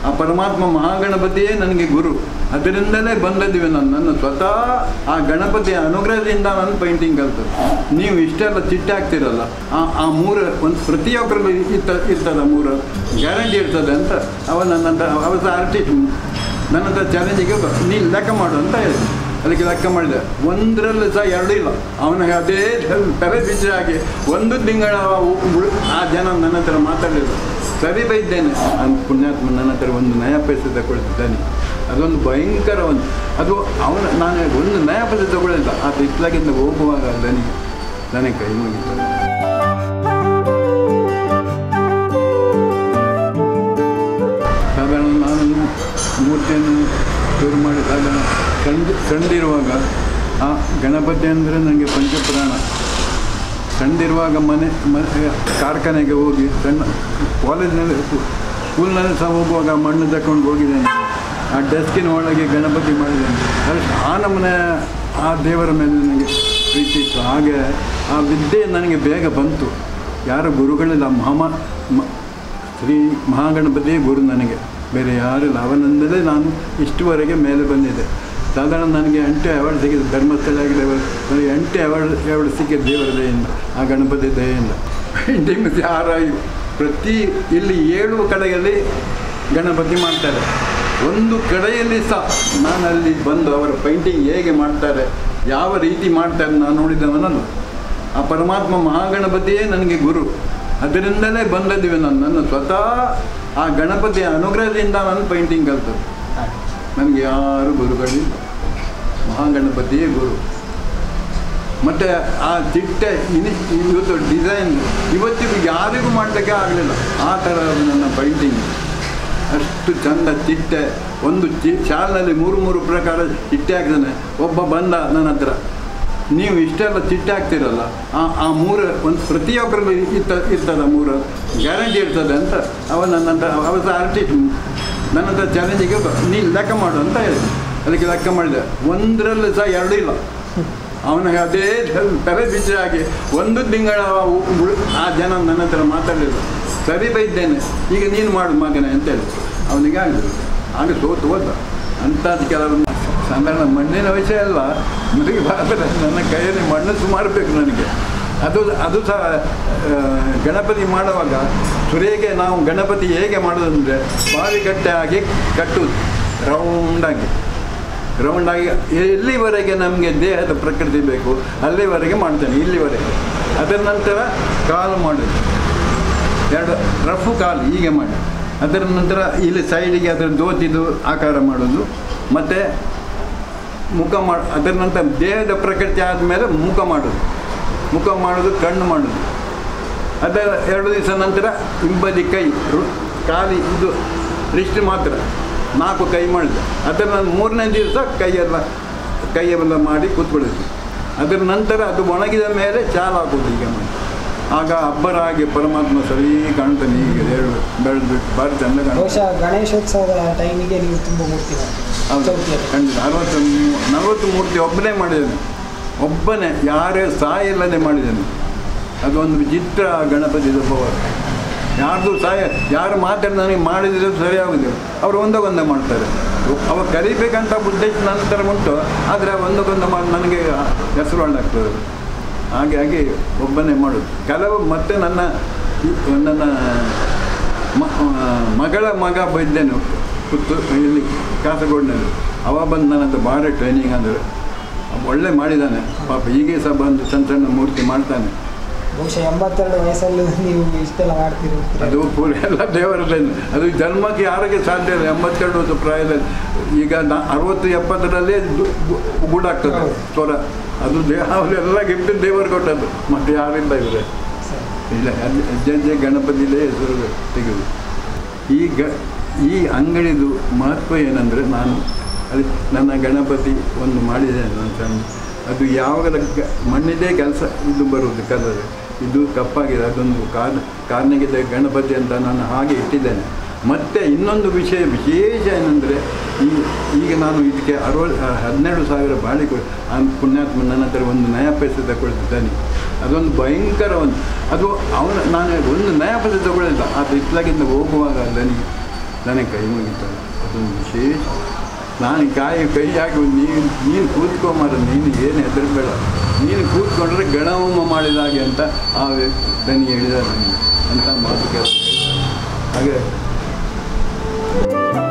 ಆ ಪರಮಾತ್ಮ ಮಹಾಗಣಪತಿಯೇ ನನಗೆ ಗುರು ಅದರಿಂದಲೇ ಬಂದದ್ವಿ ನಾನು ನನ್ನ ಸ್ವತಃ ಆ ಗಣಪತಿಯ ಅನುಗ್ರಹದಿಂದ ನಾನು ಪೇಂಟಿಂಗ್ ಕಲ್ತದ್ದು ನೀವು ಇಷ್ಟೆಲ್ಲ ಚಿಟ್ಟಾಗ್ತಿರಲ್ಲ ಆ ಆ ಮೂರು ಒಂದು ಪ್ರತಿಯೊಬ್ಬರಲ್ಲೂ ಇರ್ತ ಇರ್ತದ ಮೂರು ಗ್ಯಾರಂಟಿ ಇರ್ತದೆ ಅಂತ ಅವ ನನ್ನ ಹತ್ರ ಅವ ಸಹ ಆರ್ಟಿಸ್ಟ್ ನನ್ನ ಹತ್ರ ಚಾಲೆಂಜಿಗೆ ನೀನು ಲೆಕ್ಕ ಮಾಡು ಅಂತ ಹೇಳಿದೆ ಅದಕ್ಕೆ ಲೆಕ್ಕ ಮಾಡಿದೆ ಒಂದರಲ್ಲೂ ಸಹ ಎರಡು ಇಲ್ಲ ಅವನಿಗೆ ಅದೇ ತಲೆ ಬಿಸಿ ಹಾಕಿ ಒಂದು ತಿಂಗಳ ಉಳ್- ಆ ಜನ ನನ್ನ ಹತ್ರ ಮಾತಾಡಲಿಲ್ಲ ಸರಿ ಬೈದ್ದೇನೆ ಅಂತ ಪುಣ್ಯಾತ್ಮ ನನ್ನ ಹತ್ರ ಒಂದು ನಯ ಪೈಸೆ ತಗೊಳ್ತಿದ್ದಾನೆ ಅದೊಂದು ಭಯಂಕರ ಒಂದು ಅದು ಅವನ ನಾನು ಒಂದು ನಯ ಪೈಸೆ ತಗೊಳ್ಳಿಲ್ಲ ಆ ಇತ್ಲಾಗಿಂದ ಹೋಗುವಾಗ ನನಗೆ ನನಗೆ ಕೈ ಮುಗಿತು ಸಾಧಾರಣ ನಾನು ಮೂರ್ತಿಯನ್ನು ಶುರು ಮಾಡಿ ಸಾಧಾರಣ ಕಂಡು ಕಂಡಿರುವಾಗ ಆ ಗಣಪತಿ ಅಂದರೆ ನನಗೆ ಪಂಚಪುರಾಣ ಸಣ್ಣದಿರುವಾಗ ಮನೆ ಮನೆ ಕಾರ್ಖಾನೆಗೆ ಹೋಗಿ ಸಣ್ಣ ಕಾಲೇಜಿನಲ್ಲಿ ಸ್ಕೂಲ್ನಲ್ಲಿ ಸಹ ಹೋಗುವಾಗ ಮಣ್ಣು ತಗೊಂಡು ಹೋಗಿದ್ದೇನೆ ಆ ಡೆಸ್ಕಿನ ಒಳಗೆ ಗಣಪತಿ ಮಾಡಿದ್ದೇನೆ ಅಷ್ಟು ಆ ನಮ್ಮನೆ ಆ ದೇವರ ಮೇಲೆ ನನಗೆ ಪ್ರೀತಿ ಇತ್ತು ಹಾಗೆ ಆ ವಿದ್ಯೆ ನನಗೆ ಬೇಗ ಬಂತು ಯಾರ ಗುರುಗಳಿಲ್ಲ ಮಹಾಮ ಮ- ಶ್ರೀ ಮಹಾಗಣಪತಿಯೇ ಗುರು ನನಗೆ ಬೇರೆ ಯಾರಿಲ್ಲ ಅವನಿಂದಲೇ ನಾನು ಇಷ್ಟುವರೆಗೆ ಮೇಲೆ ಬಂದಿದ್ದೆ ಸಾಧಾರಣ ನನಗೆ ಎಂಟು ಅವಾರ್ಡ್ ಸಿಕ್ಕಿದೆ ಧರ್ಮಸ್ಥಳ ಆಗಿದೆ ನನಗೆ ಎಂಟು ಅವಾರ್ಡ್ ಅವಾರ್ಡ್ ಸಿಕ್ಕಿದೆ ದೇವರ ದಯೆಯಿಂದ ಆ ಗಣಪತಿ ದಯೆಯಿಂದ ಪೇಂಟಿಂಗ್ ಯಾರಾಯು ಪ್ರತಿ ಇಲ್ಲಿ ಏಳು ಕಡೆಯಲ್ಲಿ ಗಣಪತಿ ಮಾಡ್ತಾರೆ ಒಂದು ಕಡೆಯಲ್ಲಿ ಸಹ ನಾನು ಅಲ್ಲಿ ಬಂದು ಅವರ ಪೇಂಟಿಂಗ್ ಹೇಗೆ ಮಾಡ್ತಾರೆ ಯಾವ ರೀತಿ ಮಾಡ್ತಾರೆ ನಾನು ನೋಡಿದವನಲ್ಲ ಆ ಪರಮಾತ್ಮ ಮಹಾಗಣಪತಿಯೇ ನನಗೆ ಗುರು ಅದರಿಂದಲೇ ಬಂದದ್ವಿ ನಾನು ನನ್ನ ಸ್ವತಃ ಆ ಗಣಪತಿಯ ಅನುಗ್ರಹದಿಂದ ನಾನು ಪೇಂಟಿಂಗ್ ಕಲ್ತದ್ದು ನನಗೆ ಯಾರು ಗುರುಗಳಿಲ್ಲ ಮಹಾಗಣಪತಿಯೇ ಗುರು ಮತ್ತು ಆ ಚಿಟ್ಟೆ ಇನಿ ಇವತ್ತು ಡಿಸೈನ್ ಇವತ್ತಿಗೂ ಯಾರಿಗೂ ಮಾಡಲಿಕ್ಕೆ ಆಗಲಿಲ್ಲ ಆ ಥರ ನನ್ನ ಪೇಂಟಿಂಗ್ ಅಷ್ಟು ಚಂದ ಚಿಟ್ಟೆ ಒಂದು ಚಿ ಶಾಲ್ನಲ್ಲಿ ಮೂರು ಮೂರು ಪ್ರಕಾರ ಚಿಟ್ಟೆ ಹಾಕ್ತಾನೆ ಒಬ್ಬ ಬಂದ ನನ್ನ ಹತ್ರ ನೀವು ಇಷ್ಟೆಲ್ಲ ಚಿಟ್ಟೆ ಹಾಕ್ತಿರಲ್ಲ ಆ ಆ ಮೂರು ಒಂದು ಪ್ರತಿಯೊಬ್ಬರಲ್ಲೂ ಇರ್ತ ಇರ್ತದ ಮೂರು ಗ್ಯಾರಂಟಿ ಇರ್ತದೆ ಅಂತ ಅವ ನನ್ನ ಹತ್ರ ಅವ ಸಹ ಆರ್ಟಿಸ್ಟ್ ನನ್ನ ಹತ್ರ ಚಾಲೆಂಜಿಗೆ ನೀನು ಲೆಕ್ಕ ಮಾಡು ಅಂತ ಹೇಳಿದೆ ಅದಕ್ಕೆ ಲೆಕ್ಕ ಮಾಡಿದೆ ಒಂದರಲ್ಲೂ ಸಹ ಎರಡು ಇಲ್ಲ ಅವನಿಗೆ ಅದೇ ತಲೆ ಬಿಸಿ ಹಾಕಿ ಒಂದು ತಿಂಗಳ ಉ- ಉಳ್- ಆ ಜನ ನನ್ನ ಹತ್ರ ಮಾತಾಡಲಿಲ್ಲ ಸರಿ ಬೈದ್ದೇನೆ ಈಗ ನೀನು ಮಾಡು ಮಗನೇ ಅಂತ ಹೇಳಿ ಅವನಿಗೆ ಆಗಲಿಲ್ಲ ಆಗ ಸೋತು ಹೋದ ಅಂಥದ್ದು ಕೆಲವರು ಸಾಧಾರಣ ಮಣ್ಣಿನ ವಿಷಯ ಅಲ್ಲ ನನಗೆ ಬರ್ತದೆ ನನ್ನ ಕೈಯಲ್ಲಿ ಮಣ್ಣು ಸುಮಾರು ಬೇಕು ನನಗೆ ಅದು ಅದು ಸಹ ಆ, ಗಣಪತಿ ಮಾಡುವಾಗ ಸುರೇಗೆ ನಾವು ಗಣಪತಿ ಹೇಗೆ ಮಾಡೋದಂದರೆ ಬಾವಿಗಟ್ಟೆ ಆಗಿ ಕಟ್ಟುವುದು ರೌಂಡಾಗಿ ರೌಂಡಾಗಿ ಎಲ್ಲಿವರೆಗೆ ನಮಗೆ ದೇಹದ ಪ್ರಕೃತಿ ಬೇಕು ಅಲ್ಲಿವರೆಗೆ ಮಾಡ್ತೇನೆ ಇಲ್ಲಿವರೆಗೆ ಅದರ ನಂತರ ಕಾಲು ಮಾಡೋದು ಎರಡು ರಫು ಕಾಲು ಹೀಗೆ ಮಾಡಿ ಅದರ ನಂತರ ಇಲ್ಲಿ ಸೈಡಿಗೆ ಅದರ ದೋತಿದು ಆಕಾರ ಮಾಡೋದು ಮತ್ತು ಮುಖ ಮಾಡಿ ಅದರ ನಂತರ ದೇಹದ ಪ್ರಕೃತಿ ಆದಮೇಲೆ ಮುಖ ಮಾಡೋದು ಮುಖ ಮಾಡೋದು ಕಣ್ಣು ಮಾಡೋದು ಅದರ ಎರಡು ದಿವಸ ನಂತರ ಹಿಂಬದಿ ಕೈ ರು- ಕಾಲಿ ಇದು ರಿಸ್ಟ್ ಮಾತ್ರ ನಾಲ್ಕು ಕೈ ಮಾಡಿದೆ ಅದರ ನಂತರ ಮೂರನೇ ದಿವಸ ಕೈಯೆಲ್ಲ ಕೈಯೆಲ್ಲ ಮಾಡಿ ಕೂತ್ಕೊಳ್ಳೋದು ಅದರ ನಂತರ ಅದು ಒಣಗಿದ ಮೇಲೆ ಚಾಲು ಹಾಕೋದು ಈಗ ಮಾಡಿ ಆಗ ಅಬ್ಬರ ಆಗಿ ಪರಮಾತ್ಮ ಸರಿ ಕಾಣ್ತಾನೆ ಈಗ ಎರಡು ಬೆಳೆದು ಭಾರಿ ಚಂದ ಕಾಣ್ತಾನೆ ಬಹುಶಃ ಗಣೇಶೋತ್ಸವದ ಟೈಮಿಗೆ ನೀವು ತುಂಬ ಮೂರ್ತಿ ಮಾಡ್ತೀರಿ ಹೌದು ಚೌತಿಯಲ್ಲಿ ಖಂಡಿತ ಅರವತ್ತು ಮೂ- ನಲವತ್ತು ಮೂರ್ತಿ ಒಬ್ಬನೇ ಮಾಡಿದ್ದೇನೆ ಒಬ್ಬನೇ ಯಾರೇ ಸಹಾಯ ಇಲ್ಲದೆ ಮಾಡಿದ್ದೇನೆ ಅದೊಂದು ವಿಚಿತ್ರ ಗಣಪತಿ ಪವರ್ ಯಾರ್ದು ಸಹಾಯ ಯಾರು ಮಾತಾಡಿ ನನಗೆ ಮಾಡಿದ್ರೆ ಸರಿ ಆಗುದಿಲ್ಲ ಅವರು ಒಂದಕ್ಕೊಂದೇ ಮಾಡ್ತಾರೆ ಅವ ಕಲಿಬೇಕಂತ ಉದ್ದೇಶ ನಂತರ ಉಂಟು ಆದರೆ ಒಂದಕ್ಕೊಂದು ಮಾಡಿ ನನಗೆ ಹೆಸರು ಒಳ್ಳಾಗ್ತದೆ ಹಾಗೆ ಹಾಗೆ ಒಬ್ಬನೇ ಮಾಡೋದು ಕೆಲವು ಮತ್ತೆ ನನ್ನ ಈ- ನನ್ನ ಮ- ಆ, ಮಗಳ ಮಗ ಬೈದ್ದೇನೆ ಪುತ್ತೂರು ಇಲ್ಲಿ ಕಾಸರಗೋಡಿನಲ್ಲಿ ಅವ ಬಂದು ನನ್ನ ಹತ್ರ ಭಾಳ ಟ್ರೈನಿಂಗ್ ಅಂದರೆ ಒಳ್ಳೆ ಮಾಡಿದ್ದಾನೆ ಪಾಪ ಹೀಗೆ ಸಹ ಬಂದು ಸಣ್ಣ ಸಣ್ಣ ಮೂರ್ತಿ ಮಾಡ್ತಾನೆ ಬಹುಶಃ ಎಂಬತ್ತೆರಡು ವಯಸ್ಸಲ್ಲೂ ನೀವು ಇಷ್ಟೆಲ್ಲ ಮಾಡ್ತೀರಿ ಅದು ಪೂರ ಎಲ್ಲ ದೇವರದೇ ಅದು ಜನ್ಮಕ್ಕೆ ಯಾರಿಗೆ ಸಾಧ್ಯ ಇಲ್ಲ ಎಂಬತ್ತೆರಡು ವರ್ಷ ಪ್ರಾಯದಲ್ಲಿ ಈಗ ನಾ ಅರವತ್ತು ಎಪ್ಪತ್ತರಲ್ಲಿ ದು- ಗು- ಗೂಡಾಗ್ತದೆ ಹೌದು. ಸ್ವರ ಅದು ದೇಹ ಅವರೆಲ್ಲ ಗಿಫ್ಟ್ ದೇವರು ಕೊಟ್ಟದ್ದು ಮತ್ತೆ ಯಾರಿಲ್ಲ ಇವರೇ ಸರಿ. ಇಲ್ಲ ಅಜ್ಜ- ಅಜ್ಜಜ್ಜೆ ಗಣಪತಿಲೇ ಹೆಸರು ತೆಗೆದು ಈ ಗ ಈ ಅಂಗಡಿದು ಮಹತ್ವ ಏನಂದರೆ ನಾನು ಅಲ್ಲಿ ನನ್ನ ಗಣಪತಿ ಒಂದು ಮಾಡಿದ್ದೇನೆ ನನ್ನ ಸಣ್ಣ ಅದು ಯಾವಾಗಲ ಗ- ಮಣ್ಣಿದೇ ಕೆಲಸ ಇದು ಬರುವುದು ಕಲರ್ ಇದು ಕಪ್ಪಾಗಿದೆ ಅದೊಂದು ಕಾರ್ ಕಾರ್ನಿಗೆ ಗಣಪತಿ ಅಂತ ನಾನು ಹಾಗೆ ಇಟ್ಟಿದ್ದೇನೆ ಮತ್ತು ಇನ್ನೊಂದು ವಿಷಯ ವಿಶೇಷ ಏನಂದರೆ ಈ ಈಗ ನಾನು ಇದಕ್ಕೆ ಅರವ ಹನ್ನೆರಡು ಸಾವಿರ ಬಾಳಿ ಕೊಡಿ ಆ ಪುಣ್ಯಾತ್ಮ ನನ್ನ ಹತ್ರ ಒಂದು ನಯ ಪೈಸೆ ತಗೊಳ್ತಿದ್ದಾನೆ ಅದೊಂದು ಭಯಂಕರ ಒಂದು ಅದು ಅವನ ನಾನು ಒಂದು ನಯ ಪೈಸೆ ತಗೊಳ್ಳಿಲ್ಲ ಆ ಇತ್ಲಾಗಿಂದ ಹೋಗುವಾಗ ನನಗೆ ನನಗೆ ಕೈ ಮುಗಿತಾಳೆ ಅದೊಂದು ವಿಶೇಷ ನಾನು ಕಾಯಿ ಕೈ ಹಾಕಿ ನೀನು ನೀನು ಕೂತ್ಕೊಂಬಾರ ನೀನು ಏನು ಹೆದರಬೇಡ ನೀನು ಕೂತ್ಕೊಂಡ್ರೆ ಗಣಹೋಮ ಮಾಡಿದಾಗೆ ಅಂತ ಆ ದನಿ ಹೇಳಿದ ನನಗೆ ಅಂತ ಮಾತು ಕೇಳ ಹಾಗೆ